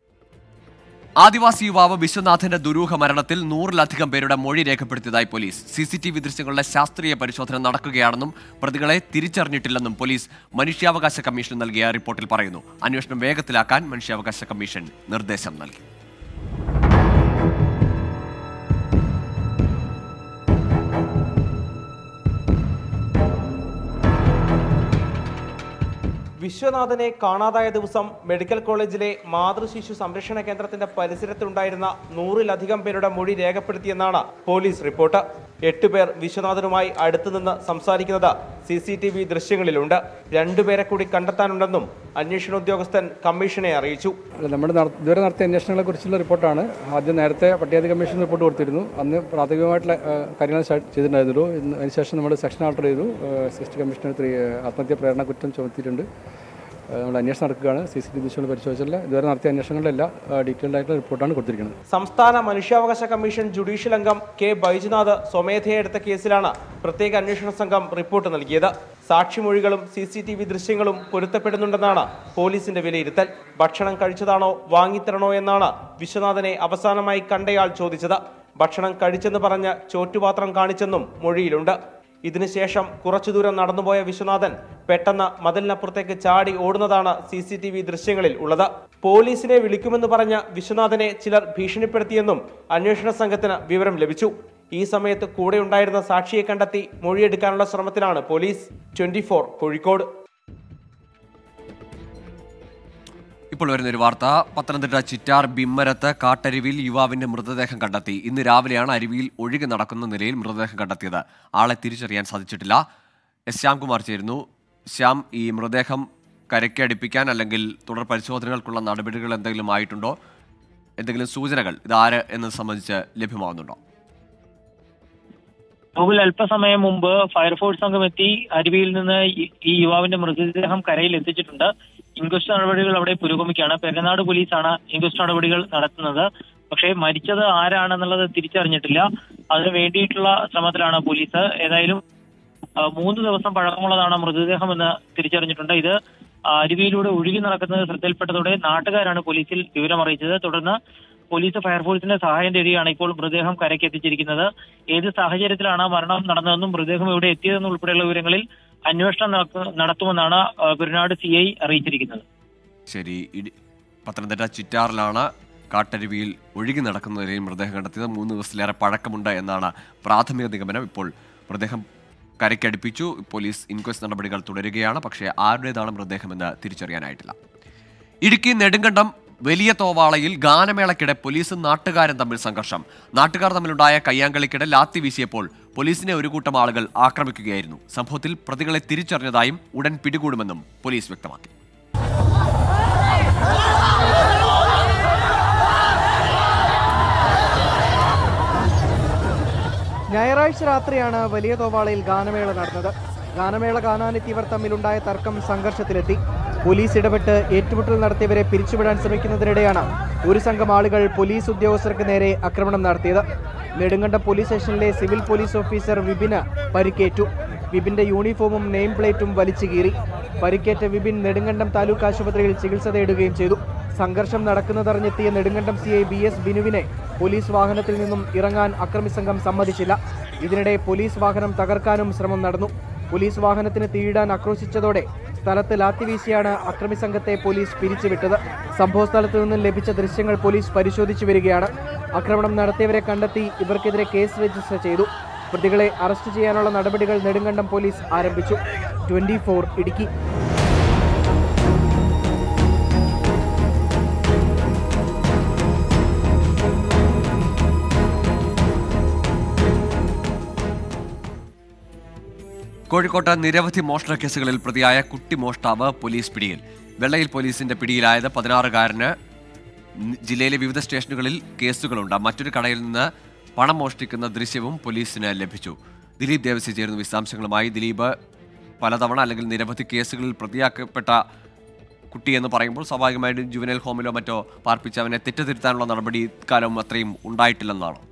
ആദിവാസി യുവാവ് വിശ്വനാഥന്റെ ദുരൂഹ മരണത്തിൽ നൂറിലധികം പേരുടെ മൊഴി രേഖപ്പെടുത്തിയതായി police C C T V ദൃശ്യങ്ങളുടെ ശാസ്ത്രീയ പരിശോധന നടക്കുകയാണെന്നും പ്രതികളെ തിരിച്ചറിഞ്ഞിട്ടില്ലെന്നും പോലീസ് മനുഷ്യാവകാശ കമ്മീഷന് നൽകിയ റിപ്പോർട്ടിൽ പറയുന്നു അന്വേഷണം വേഗത്തിലാക്കാൻ മനുഷ്യാവകാശ കമ്മീഷൻ നിർദ്ദേശം നൽകി വിശ്വനാഥനെ കാണാതായ ദിവസം മെഡിക്കൽ കോളേജിലെ മാതൃശിശു സംരക്ഷണ കേന്ദ്രത്തിന്റെ പരിസരത്തുണ്ടായിരുന്ന നൂറിലധികം പേരുടെ മൊഴി രേഖപ്പെടുത്തിയെന്നാണ് പോലീസ് റിപ്പോർട്ട് എട്ടുപേർ വിശ്വനാഥനുമായി അടുത്തുനിന്ന് സംസാരിക്കുന്നത് സി സി ടി വി ദൃശ്യങ്ങളിലുണ്ട് രണ്ടുപേരെ കൂടി കണ്ടെത്താനുണ്ടെന്നും അന്വേഷണ ഉദ്യോഗസ്ഥൻ കമ്മീഷനെ അറിയിച്ചു നമ്മുടെ നട- ഇതുവരെ നടത്തിയ അന്വേഷണങ്ങളെ കുറിച്ചുള്ള റിപ്പോർട്ടാണ് ആദ്യം നേരത്തെ പട്ടികജാതി കമ്മീഷൻ റിപ്പോർട്ട് കൊടുത്തിരുന്നു അന്ന് പ്രാഥമികമായിട്ടുള്ള ആ, കാര്യങ്ങൾ സ്റ്റാർട്ട് ചെയ്തിട്ടുണ്ടായിരുന്നുള്ളൂ ഇന്ന് അതിനുശേഷം നമ്മൾ സെക്ഷൻ ആൾട്ടർ ചെയ്തു അസിസ്റ്റന്റ് കമ്മീഷണർ ത്രീ ആത്മഹത്യ പ്രേരണ കുറ്റം ചുമത്തിയിട്ടുണ്ട് ആ, നമ്മൾ അന്വേഷണം നടക്കുകയാണ് സി സി ടി വി ദൃശ്യങ്ങൾ പരിശോധിച്ചില്ല ഇതുവരെ നടത്തിയ അന്വേഷണങ്ങളുടെ എല്ലാ ഡീറ്റെയിൽഡ് ആയിട്ടുള്ള റിപ്പോർട്ടാണ് കൊടുത്തിരിക്കുന്നത് സംസ്ഥാന മനുഷ്യാവകാശ കമ്മീഷൻ ജുഡീഷ്യൽ അംഗം കെ ബൈജുനാഥ് സ്വമേധയെ എടുത്ത കേസിലാണ് പ്രത്യേക അന്വേഷണ സംഘം റിപ്പോർട്ട് നൽകിയത് സാക്ഷിമൊഴികളും സി സി ടി വി ദൃശ്യങ്ങളും പൊരുത്തപ്പെടുന്നുണ്ടെന്നാണ് പോലീസിന്റെ വിലയിരുത്തൽ ഭക്ഷണം കഴിച്ചതാണോ വാങ്ങിത്തരണോ എന്നാണ് വിശ്വനാഥനെ അവസാനമായി കണ്ടയാൾ ചോദിച്ചത് ഭക്ഷണം കഴിച്ചെന്ന് പറഞ്ഞ് ചോറ്റുപാത്രം കാണിച്ചെന്നും മൊഴിയിലുണ്ട് ഇതിനുശേഷം കുറച്ചു ദൂരം നടന്നുപോയ വിശ്വനാഥൻ പെട്ടെന്ന് മതിലിനപ്പുറത്തേക്ക് ചാടി ഓടുന്നതാണ് സി സി ടി വി ദൃശ്യങ്ങളിൽ ഉള്ളത് പോലീസിനെ വിളിക്കുമെന്ന് പറഞ്ഞ വിശ്വനാഥനെ ചിലർ ഭീഷണിപ്പെടുത്തിയെന്നും അന്വേഷണ സംഘത്തിന് വിവരം ലഭിച്ചു ഈ സമയത്ത് കൂടെ ഉണ്ടായിരുന്ന സാക്ഷിയെ കണ്ടെത്തി മൊഴിയെടുക്കാനുള്ള ശ്രമത്തിലാണ് പോലീസ് ട്വന്റി കോഴിക്കോട് ഇപ്പോൾ വരുന്നൊരു വാർത്ത പത്തനംതിട്ട ചിറ്റാർ ബിമ്മരത്ത് കാട്ടരുവിയിൽ യുവാവിന്റെ മൃതദേഹം കണ്ടെത്തി ഇന്ന് രാവിലെയാണ് അരുവിയിൽ ഒഴുകി നടക്കുന്ന നിലയിൽ മൃതദേഹം കണ്ടെത്തിയത് ആളെ തിരിച്ചറിയാൻ സാധിച്ചിട്ടില്ല എസ് ശ്യാംകുമാർ ചേരുന്നു ശ്യാം ഈ മൃതദേഹം കരയ്ക്ക് അടുപ്പിക്കാൻ അല്ലെങ്കിൽ തുടർ പരിശോധനകൾക്കുള്ള നടപടികൾ എന്തെങ്കിലും ആയിട്ടുണ്ടോ എന്തെങ്കിലും സൂചനകൾ ഇതാര് എന്നത് സംബന്ധിച്ച് ലഭ്യമാകുന്നുണ്ടോ ഗൂഗിൾ അല്പസമയം മുമ്പ് ഫയർഫോഴ്സ് സംഘം എത്തി അരുവിയിൽ നിന്ന് ഈ- ഈ യുവാവിന്റെ മൃതദേഹം കരയിൽ എത്തിച്ചിട്ടുണ്ട് ഇൻക്വസ്റ്റ് നടപടികൾ അവിടെ പുരോഗമിക്കുകയാണ് പെരുന്നാട് പോലീസാണ് ഇൻക്വസ്റ്റ് നടപടികൾ നടത്തുന്നത് പക്ഷേ മരിച്ചത് ആരാണെന്നുള്ളത് തിരിച്ചറിഞ്ഞിട്ടില്ല അതിനു വേണ്ടിയിട്ടുള്ള ശ്രമത്തിലാണ് പോലീസ് ഏതായാലും ആ, മൂന്ന് ദിവസം പഴക്കമുള്ളതാണ് മൃതദേഹം എന്ന് തിരിച്ചറിഞ്ഞിട്ടുണ്ട് ഇത് ആ, അരുവിയിലൂടെ ഒഴുകി നടക്കുന്നത് ശ്രദ്ധയിൽപ്പെട്ടതോടെ നാട്ടുകാരാണ് പോലീസിൽ വിവരം അറിയിച്ചത് തുടർന്ന് പോലീസ് ഫയർഫോഴ്സിന്റെ സഹായം തേടിയാണ് ഇപ്പോൾ മൃതദേഹം കരയ്ക്ക് എത്തിച്ചിരിക്കുന്നത് ഏത് സാഹചര്യത്തിലാണ് മരണം നടന്നതെന്നും മൃതദേഹം ഇവിടെ എത്തിയതെന്നും ഉൾപ്പെടെയുള്ള വിവരങ്ങളിൽ അന്വേഷണം നടത്തു- നടത്തുമെന്നാണ് ആ, കുരുനാട് സി ഐ അറിയിച്ചിരിക്കുന്നത് ശരി ഇടി പത്തനംതിട്ട ചിറ്റാറിലാണ് കാട്ടരുവിയിൽ ഒഴുകി നടക്കുന്ന നിലയിൽ മൃതദേഹം കണ്ടെത്തിയത് മൂന്ന് ദിവസത്തിലേറെ പഴക്കമുണ്ട് എന്നാണ് പ്രാഥമിക നിഗമനം ഇപ്പോൾ മൃതദേഹം കരയ്ക്കടുപ്പിച്ചു പോലീസ് ഇൻക്വസ്റ്റ് നടപടികൾ തുടരുകയാണ് പക്ഷേ ആരുടേതാണ് മൃതദേഹമെന്ന് തിരിച്ചറിയാനായിട്ടില്ല ഇടുക്കി നെടുങ്കണ്ടം വലിയ തോവാളയിൽ ഗാനമേളയ്ക്കിടെ പോലീസും നാട്ടുകാരും തമ്മിൽ സംഘർഷം നാട്ടുകാർ തമ്മിലുണ്ടായ കയ്യാങ്കളിക്കിടെ ലാത്തി വീശിയപ്പോൾ പോലീസിനെ ഒരു കൂട്ടം ആളുകൾ ആക്രമിക്കുകയായിരുന്നു സംഭവത്തിൽ പ്രതികളെ തിരിച്ചറിഞ്ഞതായും ഉടൻ പിടികൂടുമെന്നും പോലീസ് വ്യക്തമാക്കി ഞായറാഴ്ച രാത്രിയാണ് വലിയ തോവാളയിൽ ഗാനമേള നടന്നത് ഗാനമേള കാണാനെത്തിയവർ തമ്മിലുണ്ടായ തർക്കം സംഘർഷത്തിലെത്തി പോലീസ് ഇടപെട്ട് ഏറ്റുമുട്ടൽ നടത്തിയവരെ പിരിച്ചുവിടാൻ ശ്രമിക്കുന്നതിനിടെയാണ് ഒരു സംഘം ആളുകൾ പോലീസ് ഉദ്യോഗസ്ഥർക്ക് നേരെ ആക്രമണം നടത്തിയത് നെടുങ്കണ്ടം പോലീസ് സ്റ്റേഷനിലെ സിവിൽ പോലീസ് ഓഫീസർ വിപിന് പരിക്കേറ്റു വിപിന്റെ യൂണിഫോമും നെയിം പ്ലേറ്റും വലിച്ചു കീറി പരിക്കേറ്റ വിപിൻ നെടുങ്കണ്ടം താലൂക്ക് ആശുപത്രിയിൽ ചികിത്സ തേടുകയും ചെയ്തു സംഘർഷം നടക്കുന്നതറിഞ്ഞെത്തിയ Nedumkandam C I B S ബിനുവിനെ പോലീസ് വാഹനത്തിൽ നിന്നും ഇറങ്ങാൻ അക്രമി സംഘം സമ്മതിച്ചില്ല ഇതിനിടെ പോലീസ് വാഹനം തകർക്കാനും ശ്രമം നടന്നു പോലീസ് വാഹനത്തിന് തീയിടാൻ ആക്രോശിച്ചതോടെ സ്ഥലത്ത് ലാത്തി വീശിയാണ് അക്രമി സംഘത്തെ പോലീസ് പിരിച്ചുവിട്ടത് സംഭവ സ്ഥലത്ത് നിന്നും ലഭിച്ച ദൃശ്യങ്ങൾ പോലീസ് പരിശോധിച്ചു വരികയാണ് ആക്രമണം നടത്തിയവരെ കണ്ടെത്തി ഇവർക്കെതിരെ കേസ് രജിസ്റ്റർ ചെയ്തു പ്രതികളെ അറസ്റ്റ് ചെയ്യാനുള്ള നടപടികൾ നെടുങ്കണ്ടം പോലീസ് ആരംഭിച്ചു ട്വന്റി ഇടുക്കി കോഴിക്കോട്ട് നിരവധി മോഷണ കേസുകളിൽ പ്രതിയായ കുട്ടി മോഷ്ടാവ് പോലീസ് പിടിയിൽ വെള്ളയിൽ പോലീസിന്റെ പിടിയിലായത് പതിനാറുകാരന് ജില്ലയിലെ വിവിധ സ്റ്റേഷനുകളിൽ കേസുകളുണ്ട് മറ്റൊരു കടയിൽ നിന്ന് പണം മോഷ്ടിക്കുന്ന ദൃശ്യവും പോലീസിന് ലഭിച്ചു ദിലീപ് ദേവസി ചേരുന്ന വിശദാംശങ്ങളുമായി ദിലീപ് പലതവണ അല്ലെങ്കിൽ നിരവധി കേസുകളിൽ പ്രതിയാക്കപ്പെട്ട കുട്ടി എന്ന് പറയുമ്പോൾ സ്വാഭാവികമായിട്ടും ജുവനൽ ഹോമിലോ മറ്റോ പാർപ്പിച്ച് അവനെ തെറ്റുതിരുത്താനുള്ള നടപടി കാലവും അത്രയും ഉണ്ടായിട്ടില്ലെന്നാണോ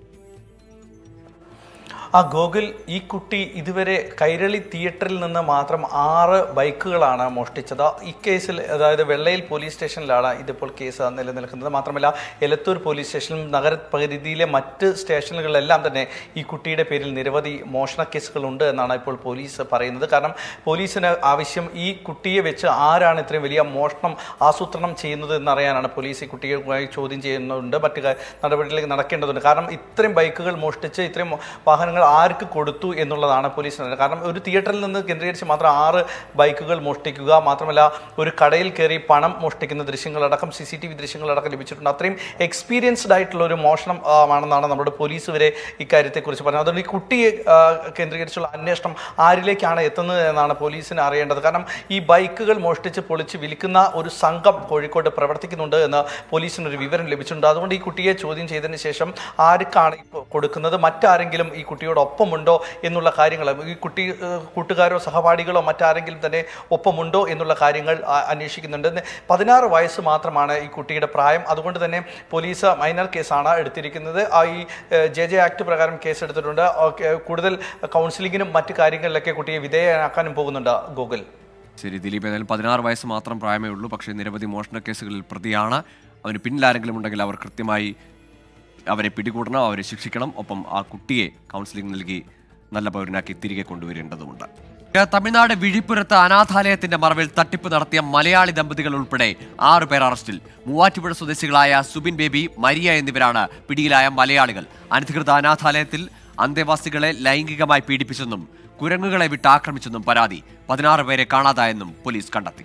ആ ഗോകുൽ ഈ കുട്ടി ഇതുവരെ കൈരളി തിയേറ്ററിൽ നിന്ന് മാത്രം ആറ് ബൈക്കുകളാണ് മോഷ്ടിച്ചത് ഈ കേസിൽ അതായത് വെള്ളയിൽ പോലീസ് സ്റ്റേഷനിലാണ് ഇതിപ്പോൾ കേസ് നിലനിൽക്കുന്നത് മാത്രമല്ല എലത്തൂർ പോലീസ് സ്റ്റേഷനിലും നഗരപരിധിയിലെ മറ്റ് സ്റ്റേഷനുകളിലെല്ലാം തന്നെ ഈ കുട്ടിയുടെ പേരിൽ നിരവധി മോഷണ കേസുകളുണ്ട് എന്നാണ് ഇപ്പോൾ പോലീസ് പറയുന്നത് കാരണം പോലീസിന് ആവശ്യം ഈ കുട്ടിയെ വെച്ച് ആരാണ് ഇത്രയും വലിയ മോഷണം ആസൂത്രണം ചെയ്യുന്നത് എന്നറിയാനാണ് പോലീസ് ഈ കുട്ടിയുമായി ചോദ്യം ചെയ്യുന്നുണ്ട് മറ്റു കാ- നടപടികളിലേക്ക് നടക്കേണ്ടതുണ്ട് കാരണം ഇത്രയും ബൈക്കുകൾ മോഷ്ടിച്ച് ഇത്രയും വാഹനങ്ങൾ ആർക്ക് കൊടുത്തു എന്നുള്ളതാണ് പോലീസ് പറയുന്നത്. കാരണം ഒരു തിയേറ്ററിൽ നിന്ന് കേന്ദ്രീകരിച്ച് മാത്രം ആറ് ബൈക്കുകൾ മോഷ്ടിക്കുക മാത്രമല്ല ഒരു കടയിൽ കയറി പണം മോഷ്ടിക്കുന്ന ദൃശ്യങ്ങളടക്കം സി സി ടി വി ദൃശ്യങ്ങളടക്കം ലഭിച്ചിട്ടുണ്ട് അത്രയും എക്സ്പീരിയൻസ്ഡ് ആയിട്ടുള്ള ഒരു മോഷണം ആ, ആണെന്നാണ് നമ്മുടെ പോലീസ് വരെ ഇക്കാര്യത്തെക്കുറിച്ച് പറഞ്ഞത് അതുകൊണ്ട് ഈ കുട്ടിയെ ആ, കേന്ദ്രീകരിച്ചുള്ള അന്വേഷണം ആരിലേക്കാണ് എത്തുന്നത് എന്നാണ് പോലീസിന് അറിയേണ്ടത് കാരണം ഈ ബൈക്കുകൾ മോഷ്ടിച്ച് പൊളിച്ച് വിൽക്കുന്ന ഒരു സംഘം കോഴിക്കോട് പ്രവർത്തിക്കുന്നുണ്ട് എന്ന് പോലീസിന് ഒരു വിവരം ലഭിച്ചിട്ടുണ്ട് അതുകൊണ്ട് ഈ കുട്ടിയെ ചോദ്യം ചെയ്തതിന് ശേഷം ആർക്കാണ് ഈ കൊ- കൊടുക്കുന്നത് മറ്റാരെങ്കിലും ഈ കുട്ടിയോടൊപ്പമുണ്ടോ എന്നുള്ള കാര്യങ്ങൾ ഈ കുട്ടി ഏഹ്, കൂട്ടുകാരോ സഹപാഠികളോ മറ്റാരെങ്കിലും തന്നെ ഒപ്പമുണ്ടോ എന്നുള്ള കാര്യങ്ങൾ ആ, അന്വേഷിക്കുന്നുണ്ട് ഇന്ന് പതിനാറ് വയസ്സ് മാത്രമാണ് ഈ കുട്ടിയുടെ പ്രായം അതുകൊണ്ട് തന്നെ പോലീസ് മൈനർ കേസാണ് എടുത്തിരിക്കുന്നത് ആ ഈ ജെ ജെ ആക്ട് പ്രകാരം കേസ് എടുത്തിട്ടുണ്ട് ഓക്കെ, കൂടുതൽ കൗൺസിലിങ്ങിനും മറ്റു കാര്യങ്ങളിലൊക്കെ കുട്ടിയെ വിധേയനാക്കാനും പോകുന്നുണ്ട് ഗൂഗിൾ ശരി ദിലീപ് ഏതായാലും പതിനാറ് വയസ്സ് മാത്രം പ്രായമേ ഉള്ളൂ പക്ഷേ നിരവധി മോഷണ കേസുകളിൽ പ്രതിയാണ് അവന് പിന്നിലാരെങ്കിലും ഉണ്ടെങ്കിൽ അവർ കൃത്യമായി അവരെ പിടികൂടണം അവരെ ശിക്ഷിക്കണം ഒപ്പം ആ കുട്ടിയെ കൗൺസിലിംഗ് നൽകി നല്ല പൗരനാക്കി തിരികെ കൊണ്ടുവരേണ്ടതുമുണ്ട് തമിഴ്നാട് വിഴിപ്പുരത്ത് അനാഥാലയത്തിന്റെ മറവിൽ തട്ടിപ്പ് നടത്തിയ മലയാളി ദമ്പതികൾ ഉൾപ്പെടെ ആറ് പേർ അറസ്റ്റിൽ മൂവാറ്റുപുഴ സ്വദേശികളായ സുബിൻ ബേബി മരിയ എന്നിവരാണ് പിടിയിലായ മലയാളികൾ അനധികൃത അനാഥാലയത്തിൽ അന്തേവാസികളെ ലൈംഗികമായി പീഡിപ്പിച്ചെന്നും കുരങ്ങുകളെ വിട്ട് ആക്രമിച്ചെന്നും പരാതി പതിനാറ് പേരെ കാണാതായെന്നും പോലീസ് കണ്ടെത്തി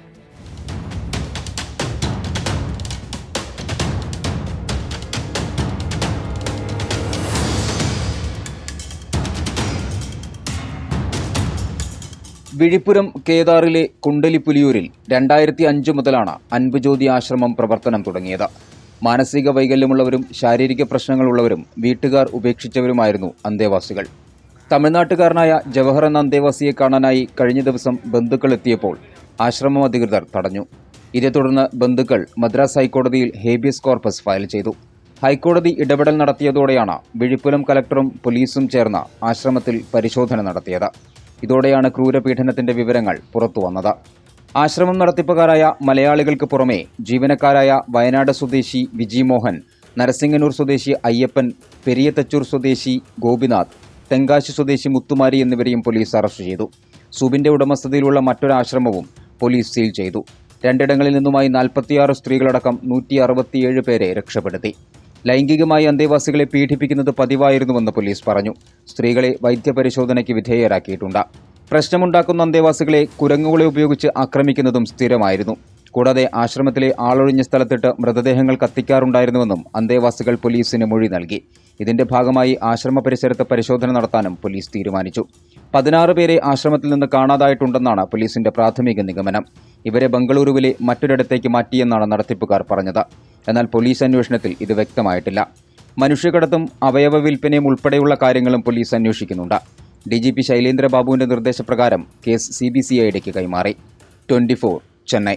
വിഴിപ്പുരം കേദാറിലെ കുണ്ടലിപ്പുലിയൂരിൽ രണ്ടായിരത്തി അഞ്ച് മുതലാണ് അൻപുജ്യോതി ആശ്രമം പ്രവർത്തനം തുടങ്ങിയത് മാനസിക വൈകല്യമുള്ളവരും ശാരീരിക പ്രശ്നങ്ങളുള്ളവരും വീട്ടുകാർ ഉപേക്ഷിച്ചവരുമായിരുന്നു അന്തേവാസികൾ തമിഴ്നാട്ടുകാരനായ ജവഹർ എന്ന അന്തേവാസിയെ കാണാനായി കഴിഞ്ഞ ദിവസം ബന്ധുക്കൾ എത്തിയപ്പോൾ ആശ്രമം അധികൃതർ തടഞ്ഞു ഇതേ തുടർന്ന് ബന്ധുക്കൾ മദ്രാസ് ഹൈക്കോടതിയിൽ ഹേബിയസ് കോർപ്പസ് ഫയൽ ചെയ്തു ഹൈക്കോടതി ഇടപെടൽ നടത്തിയതോടെയാണ് വിഴിപ്പുരം കലക്ടറും പോലീസും ചേർന്ന് ആശ്രമത്തിൽ പരിശോധന നടത്തിയത് ഇതോടെയാണ് ക്രൂരപീഡനത്തിന്റെ വിവരങ്ങൾ പുറത്തുവന്നത് ആശ്രമം നടത്തിപ്പുകാരായ മലയാളികൾക്ക് പുറമെ ജീവനക്കാരായ വയനാട് സ്വദേശി വിജി മോഹൻ നരസിംഗനൂർ സ്വദേശി അയ്യപ്പൻ പെരിയത്തച്ചൂർ സ്വദേശി ഗോപിനാഥ് തെങ്കാശി സ്വദേശി മുത്തുമാരി എന്നിവരെയും പോലീസ് അറസ്റ്റ് ചെയ്തു സുബിന്റെ ഉടമസ്ഥതയിലുള്ള മറ്റൊരു ആശ്രമവും പോലീസ് സീൽ ചെയ്തു രണ്ടിടങ്ങളിൽ നിന്നുമായി നാൽപ്പത്തിയാറ് സ്ത്രീകളടക്കം നൂറ്റി അറുപത്തിയേഴ് പേരെ രക്ഷപ്പെടുത്തി ലൈംഗികമായി അന്തേവാസികളെ പീഡിപ്പിക്കുന്നത് പതിവായിരുന്നുവെന്ന് പോലീസ് പറഞ്ഞു സ്ത്രീകളെ വൈദ്യപരിശോധനയ്ക്ക് വിധേയരാക്കിയിട്ടുണ്ട് പ്രശ്നമുണ്ടാക്കുന്ന അന്തേവാസികളെ കുരങ്ങുകളെ ഉപയോഗിച്ച് ആക്രമിക്കുന്നതും സ്ഥിരമായിരുന്നു കൂടാതെ ആശ്രമത്തിലെ ആളൊഴിഞ്ഞ സ്ഥലത്തിട്ട് മൃതദേഹങ്ങൾ കത്തിക്കാറുണ്ടായിരുന്നുവെന്നും അന്തേവാസികൾ പോലീസിന് മൊഴി നൽകി ഇതിന്റെ ഭാഗമായി ആശ്രമ പരിസരത്ത് പരിശോധന നടത്താനും പോലീസ് തീരുമാനിച്ചു പതിനാറ് പേരെ ആശ്രമത്തിൽ നിന്ന് കാണാതായിട്ടുണ്ടെന്നാണ് പോലീസിന്റെ പ്രാഥമിക നിഗമനം ഇവരെ ബംഗളൂരുവിലെ മറ്റൊരിടത്തേക്ക് മാറ്റിയെന്നാണ് നടത്തിപ്പുകാർ പറഞ്ഞത് എന്നാൽ പോലീസ് അന്വേഷണത്തിൽ ഇത് വ്യക്തമായിട്ടില്ല മനുഷ്യക്കടത്തും അവയവ വിൽപ്പനയും ഉൾപ്പെടെയുള്ള കാര്യങ്ങളും പോലീസ് അന്വേഷിക്കുന്നുണ്ട് ഡി ജി പി ശൈലേന്ദ്ര ബാബുവിന്റെ നിർദ്ദേശപ്രകാരം കേസ് സി ബി സി ഐഡിക്ക് കൈമാറി ട്വന്റി ഫോർ ചെന്നൈ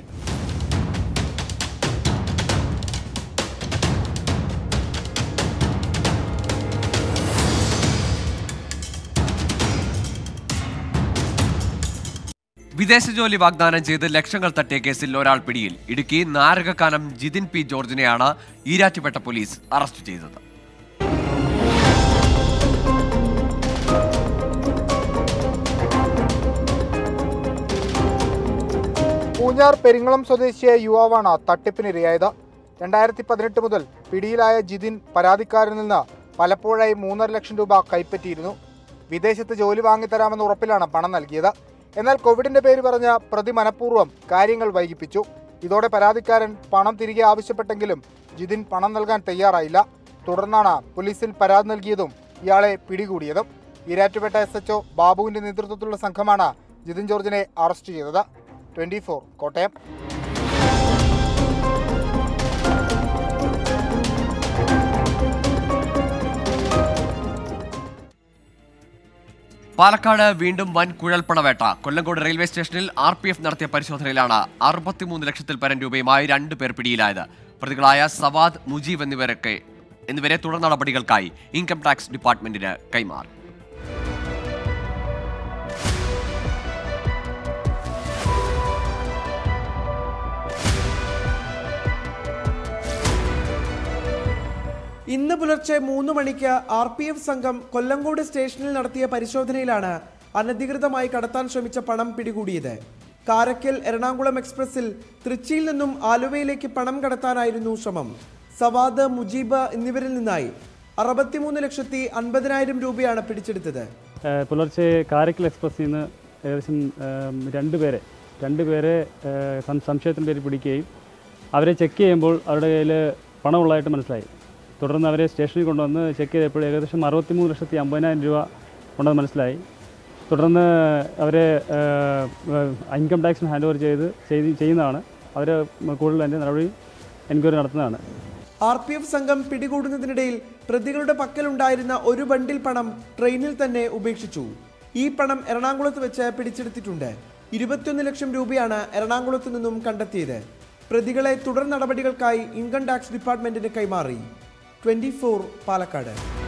വിദേശ ജോലി വാഗ്ദാനം ചെയ്ത് ലക്ഷങ്ങൾ തട്ടിയ കേസിൽ ഒരാൾ പിടിയിൽ ഇടുക്കി നാരകക്കാനം ജിതിൻ പി ജോർജിനെയാണ് ഈരാറ്റുപേട്ട പോലീസ് അറസ്റ്റ് ചെയ്തത് പൂഞ്ഞാർ പെരിങ്ങളം സ്വദേശിയായ യുവാവാണ് തട്ടിപ്പിനിരയായത് രണ്ടായിരത്തി പതിനെട്ട് മുതൽ പിടിയിലായ ജിതിൻ പരാതിക്കാരിൽ നിന്ന് പലപ്പോഴായി മൂന്നര ലക്ഷം രൂപ കൈപ്പറ്റിയിരുന്നു വിദേശത്ത് ജോലി വാങ്ങിത്തരാമെന്ന ഉറപ്പിലാണ് പണം നൽകിയത് എന്നാൽ കോവിഡിന്റെ പേര് പറഞ്ഞ പ്രതി മനഃപൂർവ്വം കാര്യങ്ങൾ വൈകിപ്പിച്ചു ഇതോടെ പരാതിക്കാരൻ പണം തിരികെ ആവശ്യപ്പെട്ടെങ്കിലും ജിതിൻ പണം നൽകാൻ തയ്യാറായില്ല തുടർന്നാണ് പോലീസിൽ പരാതി നൽകിയതും ഇയാളെ പിടികൂടിയതും ഈരാറ്റുപേട്ട എസ് എച്ച്ഒ ബാബുവിന്റെ നേതൃത്വത്തിലുള്ള സംഘമാണ് ജിതിൻ ജോർജിനെ അറസ്റ്റ് ചെയ്തത് ട്വന്റി കോട്ടയം പാലക്കാട് വീണ്ടും വൻ കുഴൽപ്പണവേട്ട കൊല്ലങ്കോട് റെയിൽവേ സ്റ്റേഷനിൽ ആർ പി എഫ് നടത്തിയ പരിശോധനയിലാണ് അറുപത്തിമൂന്ന് ലക്ഷത്തിൽ പരം രൂപയുമായി രണ്ട് പേർ പിടിയിലായത് പ്രതികളായ സവാദ് മുജീബ് എന്നിവരൊക്കെ എന്നിവരെ തുടർ നടപടികൾക്കായി ഇൻകം ടാക്സ് ഡിപ്പാർട്ട്മെന്റിന് കൈമാറി ഇന്ന് പുലർച്ചെ മൂന്ന് മണിക്ക് ആർ പി എഫ് സംഘം കൊല്ലങ്കോട് സ്റ്റേഷനിൽ നടത്തിയ പരിശോധനയിലാണ് അനധികൃതമായി കടത്താൻ ശ്രമിച്ച പണം പിടികൂടിയത് കാരക്കൽ എറണാകുളം എക്സ്പ്രസിൽ തൃച്ചിയിൽ നിന്നും ആലുവയിലേക്ക് പണം കടത്താനായിരുന്നു ശ്രമം സവാദ് മുജീബ് എന്നിവരിൽ നിന്നായി അറുപത്തിമൂന്ന് ലക്ഷത്തി അൻപതിനായിരം രൂപയാണ് പിടിച്ചെടുത്തത് ഏഹ് പുലർച്ചെ കാരക്കൽ എക്സ്പ്രസ്സിൽ നിന്ന് ഏകദേശം ഏം, രണ്ട് പേരെ രണ്ട് പേരെ ഏഹ്, സം- സംശയത്തിൻ്റെ പേരിൽ പിടിക്കുകയും അവരെ ചെക്ക് ചെയ്യുമ്പോൾ അവരുടെ കയ്യിൽ പണമുള്ളതായിട്ട് മനസ്സിലായി തുടർന്ന് അവരെ സ്റ്റേഷനിൽ കൊണ്ടുവന്ന് ചെക്ക് ചെയ്തപ്പോൾ ഏകദേശം അറുപത്തിമൂന്ന് ലക്ഷത്തി അമ്പതിനായിരം രൂപ ഉണ്ടെന്ന് മനസ്സിലായി തുടർന്ന് അവരെ ഏഹ്, ഏഹ്, ഇൻകം ടാക്സിന് ഹാൻഡ് ഓവർ ചെയ്ത് ചെയ്ത് ചെയ്യുന്നതാണ് അവർ കൂടുതൽ അതിൻ്റെ നടപടി എൻക്വയറി നടത്തുന്നതാണ് ആർ പി എഫ് സംഘം പിടികൂടുന്നതിനിടയിൽ പ്രതികളുടെ പക്കലുണ്ടായിരുന്ന ഒരു ബണ്ടിൽ പണം ട്രെയിനിൽ തന്നെ ഉപേക്ഷിച്ചു ഈ പണം എറണാകുളത്ത് വെച്ച് പിടിച്ചെടുത്തിട്ടുണ്ട് ഇരുപത്തിയൊന്ന് ലക്ഷം രൂപയാണ് എറണാകുളത്ത് നിന്നും കണ്ടെത്തിയത് പ്രതികളെ തുടർ നടപടികൾക്കായി ഇൻകം ടാക്സ് ഡിപ്പാർട്ട്മെന്റിന് കൈമാറി ട്വന്റി പാലക്കാട്